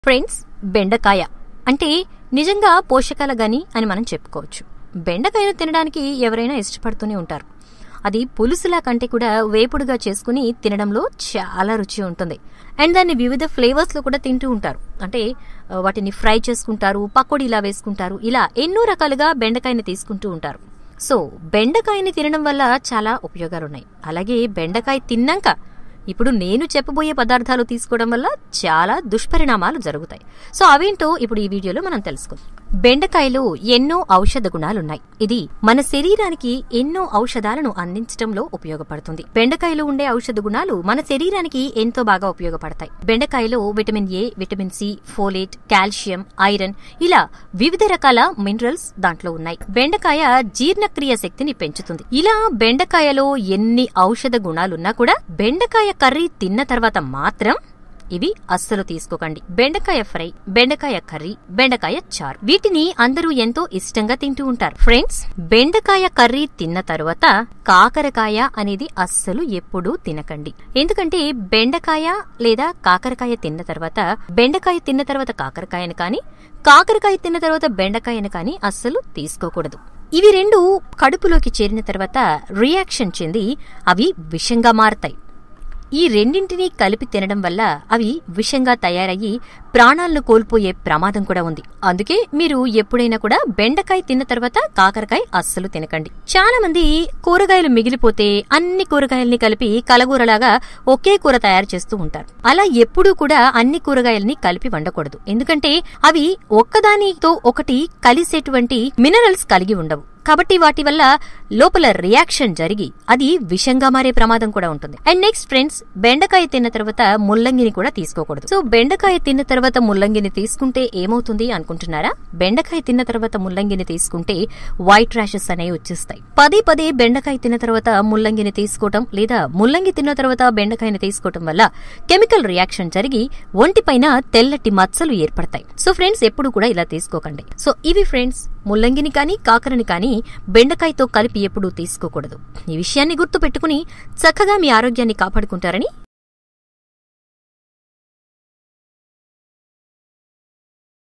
friends బెండకాయ అంటే నిజంగా పోషకాల గని అని మనం చెప్పుకోవచ్చు బెండకాయను తినడానికి ఎవరైనా ఇష్టపడుతూనే ఉంటారు అది పులుసులా కంటే కూడా వేపుడుగా చేసుకుని తినడంలో చాలా రుచి ఉంటుంది అండ్ దాన్ని వివిధ ఫ్లేవర్స్ లో కూడా తింటూ ఉంటారు అంటే ఆ, వాటిని ఫ్రై చేసుకుంటారు పకోడీలా వేసుకుంటారు ఇలా ఎన్నో రకాలుగా బెండకాయని తీసుకుంటూ ఉంటారు సో బెండకాయని తినడం వల్ల చాలా ఉపయోగాలున్నాయి అలాగే బెండకాయ తిన్నాక ఇప్పుడు నేను చెప్పబోయే పదార్థాలు తీసుకోవడం వల్ల చాలా దుష్పరిణామాలు జరుగుతాయి సో అవేంటో ఇప్పుడు ఈ వీడియోలో మనం తెలుసుకుందాం బెండకాయలో ఎన్నో ఔషధ గుణాలున్నాయి ఇది మన శరీరానికి ఎన్నో ఔషధాలను అందించడంలో ఉపయోగపడుతుంది బెండకాయలో ఉండే ఔషధ గుణాలు మన శరీరానికి ఎంతో బాగా ఉపయోగపడతాయి బెండకాయలో vitamin A vitamin C folate calcium iron ఇలా వివిధ రకాల మినరల్స్ దాంట్లో ఉన్నాయి బెండకాయ జీర్ణక్రియ శక్తిని పెంచుతుంది ఇలా బెండకాయలో ఎన్ని ఔషధ గుణాలున్నా కూడా బెండకాయ కర్రీ తిన్న తర్వాత మాత్రం ఇవి అస్సలు తీసుకోకండి బెండకాయ ఫ్రై బెండకాయ కర్రీ బెండకాయ చారు వీటిని అందరూ ఎంతో ఇష్టంగా తింటూ ఉంటారు ఫ్రెండ్స్ బెండకాయ కర్రీ తిన్న తర్వాత కాకరకాయ అనేది అస్సలు ఎప్పుడూ తినకండి ఎందుకంటే బెండకాయ లేదా కాకరకాయ తిన్న తర్వాత బెండకాయ తిన్న తర్వాత కాకరకాయను కానీ కాకరకాయ తిన్న తర్వాత బెండకాయను కానీ అస్సలు తీసుకోకూడదు ఇవి రెండు కడుపులోకి చేరిన తర్వాత రియాక్షన్ చెంది అవి విషంగా మారతాయి ఈ రెండింటినీ కలిపి తినడం వల్ల అవి విషంగా తయారయ్యి ప్రాణాలను కోల్పోయే ప్రమాదం కూడా ఉంది అందుకే మీరు ఎప్పుడైనా కూడా బెండకాయ తిన్న తర్వాత కాకరకాయ అస్సలు తినకండి చాలా మంది కూరగాయలు మిగిలిపోతే అన్ని కూరగాయల్ని కలిపి కలగూరలాగా ఒకే కూర తయారు చేస్తూ ఉంటారు అలా ఎప్పుడూ కూడా అన్ని కూరగాయల్ని కలిపి వండకూడదు ఎందుకంటే అవి ఒక్కదానితో ఒకటి కలిసేటువంటి మినరల్స్ కలిగి ఉండవు కాబట్టి వాటి వల్ల లోపల రియాక్షన్ జరిగి అది విషంగా మారే ప్రమాదం కూడా ఉంటుంది అండ్ నెక్స్ట్ ఫ్రెండ్స్ బెండకాయ తిన్న తర్వాత ముల్లంగిని కూడా తీసుకోకూడదు సో బెండకాయ తిన్న తర్వాత ముల్లంగిని తీసుకుంటే ఏమవుతుంది అనుకుంటున్నారా బెండకాయ తిన్న తర్వాత ముల్లంగిని తీసుకుంటే వైట్ ర్యాషెస్ అనేవి వచ్చేస్తాయి పదే పదే బెండకాయ తిన్న తర్వాత ముల్లంగిని తీసుకోవటం లేదా ముల్లంగి తిన్న తర్వాత బెండకాయని తీసుకోవటం వల్ల కెమికల్ రియాక్షన్ జరిగి ఒంటిపైన తెల్లటి మచ్చలు ఏర్పడతాయి సో ఫ్రెండ్స్ ఎప్పుడు కూడా ఇలా తీసుకోకండి సో ఇవి ఫ్రెండ్స్ ముల్లంగిని కానీ కాకరని కానీ బెండకాయతో కలిపి ఎప్పుడూ తీసుకోకూడదు ఈ విషయాన్ని గుర్తు పెట్టుకుని చక్కగా మీ ఆరోగ్యాన్ని కాపాడుకుంటారని